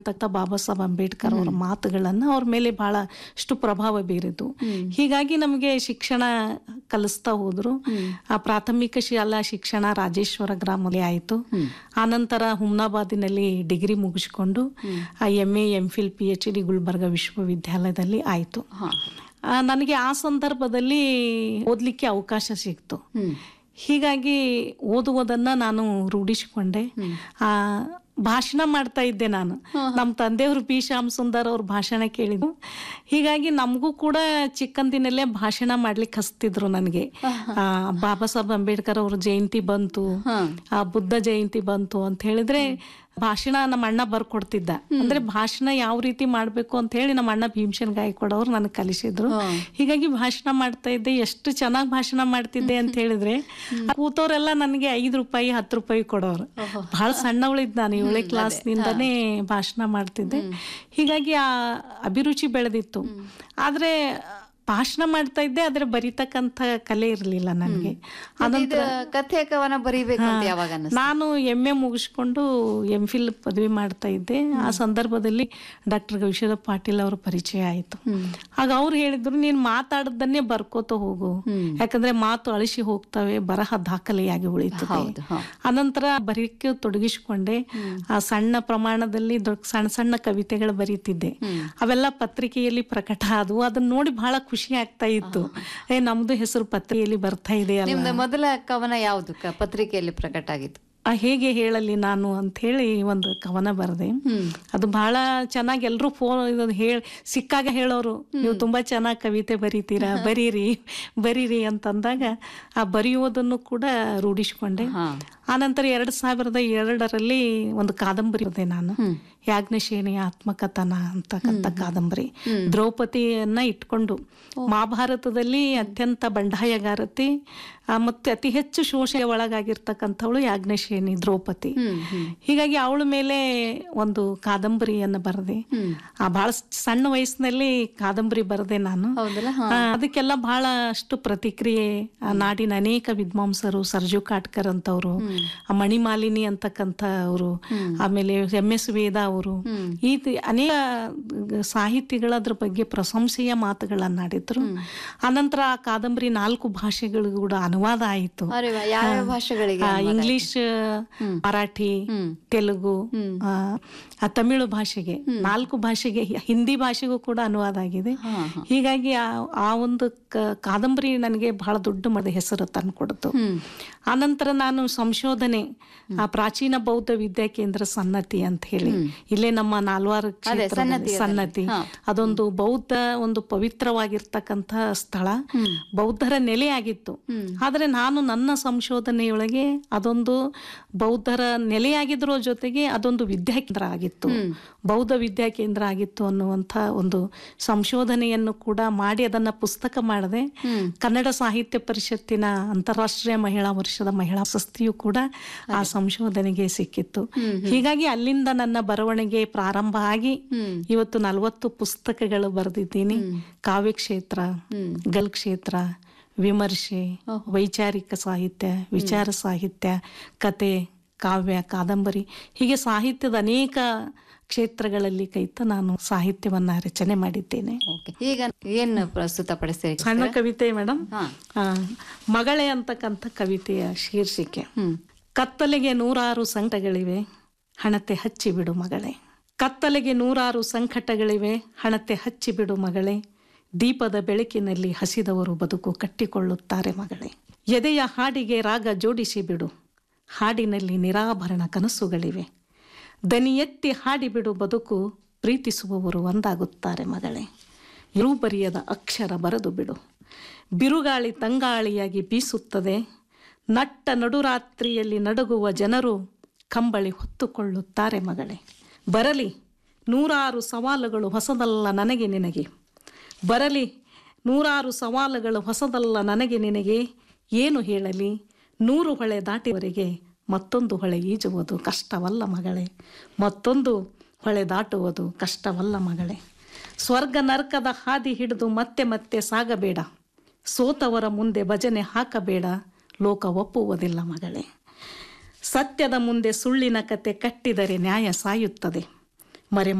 ತಕ್ಕ ಬಾಬಾ ಸಾಹೇಬ್ ಅಂಬೇಡ್ಕರ್ ಅವರ ಮಾತುಗಳನ್ನ ಅವ್ರ ಮೇಲೆ ಬಹಳಷ್ಟು ಪ್ರಭಾವ ಬೀರಿತು ಹೀಗಾಗಿ ನಮಗೆ ಶಿಕ್ಷಣ ಕಲಿಸ್ತಾ ಹೋದ್ರು ಆ ಪ್ರಾಥಮಿಕ ಶಾಲಾ ಶಿಕ್ಷಣ ರಾಜೇಶ್ವರ ಗ್ರಾಮದಲ್ಲಿ ಆಯಿತು ಆನಂತರ ಹುಮ್ನಾಬಾದಿನಲ್ಲಿ ಡಿಗ್ರಿ ಮುಗಿಸ್ಕೊಂಡು ಆ M A M Phil P H D Gulbarga ವಿಶ್ವವಿದ್ಯಾಲಯದಲ್ಲಿ ಆಯಿತು ಆ, ನನಗೆ ಆ ಸಂದರ್ಭದಲ್ಲಿ ಓದಲಿಕ್ಕೆ ಅವಕಾಶ ಸಿಕ್ತು ಹೀಗಾಗಿ ಓದುವುದನ್ನ ನಾನು ರೂಢಿಸಿಕೊಂಡೆ ಆ ಭಾಷಣ ಮಾಡ್ತಾ ಇದ್ದೆ ನಾನು ನಮ್ಮ ತಂದೆಯವರು ಪಿ ಶ್ಯಾಮ್ ಸುಂದರ್ ಅವ್ರ ಭಾಷಣ ಕೇಳಿದ್ರು ಹೀಗಾಗಿ ನಮಗೂ ಕೂಡ ಚಿಕ್ಕಂದಿನಲ್ಲೇ ಭಾಷಣ ಮಾಡ್ಲಿಕ್ಕೆ ಹಸ್ತಿದ್ರು ನನಗೆ ಆ, ಬಾಬಾ ಸಾಹೇಬ್ ಅಂಬೇಡ್ಕರ್ ಅವ್ರ ಜಯಂತಿ ಬಂತು ಆ ಬುದ್ಧ ಜಯಂತಿ ಬಂತು ಅಂತ ಹೇಳಿದ್ರೆ ಭಾಷಣ ನಮ್ಮ ಅಣ್ಣ ಬರ್ಕೊಡ್ತಿದ್ದ ಅಂದ್ರೆ ಭಾಷಣ ಯಾವ ರೀತಿ ಮಾಡ್ಬೇಕು ಅಂತ ಹೇಳಿ ನಮ್ಮ ಅಣ್ಣ ಭೀಮಸೇನ್ ಗಾಯಕವಾಡ್ ಅವ್ರು ನನಗೆ ಕಲಿಸಿದ್ರು ಹೀಗಾಗಿ ಭಾಷಣ ಮಾಡ್ತಾ ಇದ್ದೆ ಎಷ್ಟು ಚೆನ್ನಾಗಿ ಭಾಷಣ ಮಾಡ್ತಿದ್ದೆ ಅಂತ ಹೇಳಿದ್ರೆ ಕೂತವ್ರೆಲ್ಲ ನನಗೆ ಐದು ರೂಪಾಯಿ ಹತ್ತು ರೂಪಾಯಿ ಕೊಡೋರು ಬಹಳ ಸಣ್ಣವಳಿದ್ ನಾನು ಏಳನೇ ಕ್ಲಾಸ್ನಿಂದನೇ ಭಾಷಣ ಮಾಡ್ತಿದ್ದೆ ಹೀಗಾಗಿ ಆ ಅಭಿರುಚಿ ಬೆಳೆದಿತ್ತು ಆದ್ರೆ ಭಾಷಣ ಮಾಡ್ತಾ ಇದ್ದೆ ಆದ್ರೆ ಬರಿತಕ್ಕಂಥ ಕಲೆ ಇರಲಿಲ್ಲ ನನಗೆ ಇದು ಕಥೆ ಕವನ ಬರೀಬೇಕು ಅಂತ ಯಾವಾಗ ಅನ್ನಿಸ್ತು? ನಾನು ಎಮ್ ಎ ಮುಗಿಸ್ಕೊಂಡು ಎಂ ಫಿಲ್ ಪದವಿ ಮಾಡ್ತಾ ಇದ್ದೆ ಆ ಸಂದರ್ಭದಲ್ಲಿ ಡಾಕ್ಟರ್ ಗವಿಶ್ವರ ಪಾಟೀಲ್ ಅವರ ಪರಿಚಯ ಆಯಿತು ಆಗ ಅವ್ರು ಹೇಳಿದ್ರು ನೀನ್ ಮಾತಾಡದನ್ನೇ ಬರ್ಕೋತ ಹೋಗು ಯಾಕಂದ್ರೆ ಮಾತು ಅಳಿಸಿ ಹೋಗ್ತವೆ ಬರಹ ದಾಖಲೆಯಾಗಿ ಉಳಿತದೆ ಹೌದು, ಹೌದು. ಅನಂತರ ಬರೀಕ್ಕೆ ತೊಡಗಿಸಿಕೊಂಡೆ ಆ ಸಣ್ಣ ಪ್ರಮಾಣದಲ್ಲಿ ದೊಡ್ಡ ಸಣ್ಣ ಸಣ್ಣ ಕವಿತೆಗಳು ಬರೀತಿದ್ದೆ ಅವೆಲ್ಲ ಪತ್ರಿಕೆಯಲ್ಲಿ ಪ್ರಕಟ ಆದವು ಅದನ್ನ ನೋಡಿ ಬಹಳ ಖುಷಿ ಆಗ್ತಾ ಇತ್ತು ಏ ನಮ್ದು ಹೆಸರು ಪತ್ರಿಕೆಯಲ್ಲಿ ಬರ್ತಾ ಇದೆ ಅಲ್ಲ ನಿಮ್ದು ಮೊದಲ ಕವನ ಯಾವುದು ಕ- ಪತ್ರಿಕೆಯಲ್ಲಿ ಪ್ರಕಟ ಆಗಿತ್ತು ಆ ಹೇಗೆ ಹೇಳಲಿ ನಾನು ಅಂತ ಹೇಳಿ ಒಂದು ಕವನ ಬರೆದೆ ಅದು ಬಹಳ ಚೆನ್ನಾಗಿ ಎಲ್ಲರೂ ಫೋನ್ ಇದನ್ನ ಹೇಳ ಸಿಕ್ಕಾಗ ಹೇಳೋರು ನೀವು ತುಂಬಾ ಚೆನ್ನಾಗಿ ಕವಿತೆ ಬರೀತೀರಾ ಬರೀರಿ ಬರೀರಿ ಅಂತಂದಾಗ ಆ ಬರೆಯುವುದನ್ನು ಕೂಡ ರೂಢಿಸಿಕೊಂಡೆ ಆನಂತರ ಎರಡ್ ಸಾವಿರದ ಎರಡರಲ್ಲಿ ಒಂದು ಕಾದಂಬರಿ ಬರೆದೆ ನಾನು ಯಾಜ್ಞಶೇಣಿ ಆತ್ಮಕಥನ ಅಂತಕ್ಕಂಥ ಕಾದಂಬರಿ ದ್ರೌಪದಿಯನ್ನ ಇಟ್ಕೊಂಡು ಮಹಾಭಾರತದಲ್ಲಿ ಅತ್ಯಂತ ಬಂಡಾಯಗಾರತಿ ಆ, ಮತ್ತೆ ಅತಿ ಹೆಚ್ಚು ಶೋಷಣೆ ಒಳಗಾಗಿರ್ತಕ್ಕಂಥವಳು ಯಾಜ್ಞಶೇಣಿ ದ್ರೌಪದಿ ಹೀಗಾಗಿ ಅವಳ ಮೇಲೆ ಒಂದು ಕಾದಂಬರಿಯನ್ನ ಬರೆದೆ ಆ ಬಹಳ ಸಣ್ಣ ವಯಸ್ಸಿನಲ್ಲಿ ಕಾದಂಬರಿ ಬರೆದೆ ನಾನು ಹೌದಲ್ಲ ಆ, ಅದಕ್ಕೆಲ್ಲ ಬಹಳಷ್ಟು ಪ್ರತಿಕ್ರಿಯೆ ಆ, ನಾಡಿನ ಅನೇಕ ವಿದ್ವಾಂಸರು ಸರ್ಜು ಕಾಟ್ಕರ್ ಅಂತವ್ರು ಆ ಮಣಿಮಾಲಿನಿ ಅಂತಕ್ಕಂಥ ಅವರು ಆಮೇಲೆ ಎಂ ಎಸ್ ವೇದ ಅವರು ಈ ತಿ- ಅನೇಕ ಸಾಹಿತಿಗಳ ಅದ್ರ ಬಗ್ಗೆ ಪ್ರಶಂಸೆಯ ಮಾತುಗಳನ್ನಾಡಿದ್ರು ಅನಂತರ ಆ ಕಾದಂಬರಿ ನಾಲ್ಕು ಭಾಷೆಗಳಿಗೂ ಕೂಡ ಅನುವಾದ ಆಯಿತು ಅರೆ ವಾ, ಯಾವ್ಯಾವ ಭಾಷೆಗಳಿಗೆ ಆ, ಇಂಗ್ಲಿಷ್ ಮರಾಠಿ ತೆಲುಗು ಆ, ಆ, ತಮಿಳು ಭಾಷೆಗೆ ನಾಲ್ಕು ಭಾಷೆಗೆ ಹಿ- ಹಿಂದಿ ಭಾಷೆಗೂ ಕೂಡ ಅನುವಾದ ಆಗಿದೆ ಹೀಗಾಗಿ ಆ ಆ ಒಂದು ಕ- ಕಾದಂಬರಿ ನನಗೆ ಬಹಳ ದೊಡ್ಡ ಮದ ಹೆಸರು ತಂದ್ಕೊಡ್ತು ಆನಂತರ ನಾನು ಸಂಶೋಧನೆ ಆ ಪ್ರಾಚೀನ ಬೌದ್ಧ ವಿದ್ಯಾ ಕೇಂದ್ರ ಸನ್ನತಿ ಅಂತ ಹೇಳಿ ಇಲ್ಲೇ ನಮ್ಮ ನಾಲ್ವಾರು ಕ್ಷೇತ್ರದಲ್ಲಿ ಸನ್ನತಿ ಅದೊಂದು ಬೌದ್ಧ ಒಂದು ಪವಿತ್ರವಾಗಿರ್ತಕ್ಕಂಥ ಸ್ಥಳ ಬೌದ್ಧರ ನೆಲೆಯಾಗಿತ್ತು ಆದ್ರೆ ನಾನು ನನ್ನ ಸಂಶೋಧನೆಯೊಳಗೆ ಅದೊಂದು ಬೌದ್ಧರ ನೆಲೆಯಾಗಿದ್ರ ಜೊತೆಗೆ ಅದೊಂದು ವಿದ್ಯಾಕೇಂದ್ರ ಆಗಿತ್ತು ಬೌದ್ಧ ವಿದ್ಯಾ ಕೇಂದ್ರ ಆಗಿತ್ತು ಅನ್ನುವಂಥ ಒಂದು ಸಂಶೋಧನೆಯನ್ನು ಕೂಡ ಮಾಡಿ ಅದನ್ನ ಪುಸ್ತಕ ಮಾಡಿದೆ ಕನ್ನಡ ಸಾಹಿತ್ಯ ಪರಿಷತ್ತಿನ ಅಂತಾರಾಷ್ಟ್ರೀಯ ಮಹಿಳಾ ವರ್ಷದ ಮಹಿಳಾ ಪ್ರಶಸ್ತಿಯು ಕೂಡ ಆ ಸಂಶೋಧನೆಗೆ ಸಿಕ್ಕಿತ್ತು ಹೀಗಾಗಿ ಅಲ್ಲಿಂದ ನನ್ನ ಬರವಣಿಗೆ ಪ್ರಾರಂಭ ಆಗಿ ಇವತ್ತು ನಲವತ್ತು ಪುಸ್ತಕಗಳು ಬರೆದಿದ್ದೀನಿ ಕಾವ್ಯ ಕ್ಷೇತ್ರ ಗಲ್ ಕ್ಷೇತ್ರ ವಿಮರ್ಶೆ ವೈಚಾರಿಕ ಸಾಹಿತ್ಯ ವಿಚಾರ ಸಾಹಿತ್ಯ ಕತೆ ಕಾವ್ಯ ಕಾದಂಬರಿ ಹೀಗೆ ಸಾಹಿತ್ಯದ ಅನೇಕ ಕ್ಷೇತ್ರಗಳಲ್ಲಿ ಕೈತ ನಾನು ಸಾಹಿತ್ಯವನ್ನ ರಚನೆ ಮಾಡಿದ್ದೇನೆ ಓಕೆ ಈಗ ಏನ್ ಪ್ರಸ್ತುತ ಪಡಿಸ್ತೀರಿ ಸಣ್ಣ ಕವಿತೆ ಮೇಡಮ್ ಹಾ. ಮಗಳೇ ಅಂತಕ್ಕಂಥ ಕವಿತೆಯ ಶೀರ್ಷಿಕೆ ಕತ್ತಲೆಗೆ ನೂರಾರು ಸಂಕಟಗಳಿವೆ ಹಣತೆ ಹಚ್ಚಿಬಿಡು ಮಗಳೇ ಕತ್ತಲೆಗೆ ನೂರಾರು ಸಂಕಟಗಳಿವೆ ಹಣತೆ ಹಚ್ಚಿಬಿಡು ಮಗಳೇ ದೀಪದ ಬೆಳಕಿನಲ್ಲಿ ಹಸಿದವರು ಬದುಕು ಕಟ್ಟಿಕೊಳ್ಳುತ್ತಾರೆ ಮಗಳೇ ಎದೆಯ ಹಾಡಿಗೆ ರಾಗ ಜೋಡಿಸಿ ಬಿಡು ಹಾಡಿನಲ್ಲಿ ನಿರಾಭರಣ ಕನಸುಗಳಿವೆ ದನಿ ಎತ್ತಿ ಹಾಡಿಬಿಡು ಬದುಕು ಪ್ರೀತಿಸುವವರು ಒಂದಾಗುತ್ತಾರೆ ಮಗಳೇ ಬರಿಯದ ಅಕ್ಷರ ಬರೆದು ಬಿಡು ಬಿರುಗಾಳಿ ತಂಗಾಳಿಯಾಗಿ ಬೀಸುತ್ತದೆ ನಟ್ಟ ನಡುರಾತ್ರಿಯಲ್ಲಿ ನಡುಗುವ ಜನರು ಕಂಬಳಿ ಹೊತ್ತುಕೊಳ್ಳುತ್ತಾರೆ ಮಗಳೇ ಬರಲಿ ನೂರಾರು ಸವಾಲುಗಳು ಹೊಸದಲ್ಲ ನನಗೆ ನಿನಗೆ ಬರಲಿ ನೂರಾರು ಸವಾಲುಗಳು ಹೊಸದಲ್ಲ ನನಗೆ ನಿನಗೆ ಏನು ಹೇಳಲಿ ನೂರು ಹೊಳೆ ದಾಟಿವರೆಗೆ ಮತ್ತೊಂದು ಹೊಳೆ ಈಜುವುದು ಕಷ್ಟವಲ್ಲ ಮಗಳೇ ಮತ್ತೊಂದು ಹೊಳೆ ದಾಟುವುದು ಕಷ್ಟವಲ್ಲ ಮಗಳೇ ಸ್ವರ್ಗ ನರ್ಕದ ಹಾದಿ ಹಿಡಿದು ಮತ್ತೆ ಮತ್ತೆ ಸಾಗಬೇಡ ಸೋತವರ ಮುಂದೆ ಭಜನೆ ಹಾಕಬೇಡ ಲೋಕ ಒಪ್ಪುವುದಿಲ್ಲ ಮಗಳೇ ಸತ್ಯದ ಮುಂದೆ ಸುಳ್ಳಿನ ಕತೆ ಕಟ್ಟಿದರೆ ನ್ಯಾಯ ಸಾಯುತ್ತದೆ ಮರೆ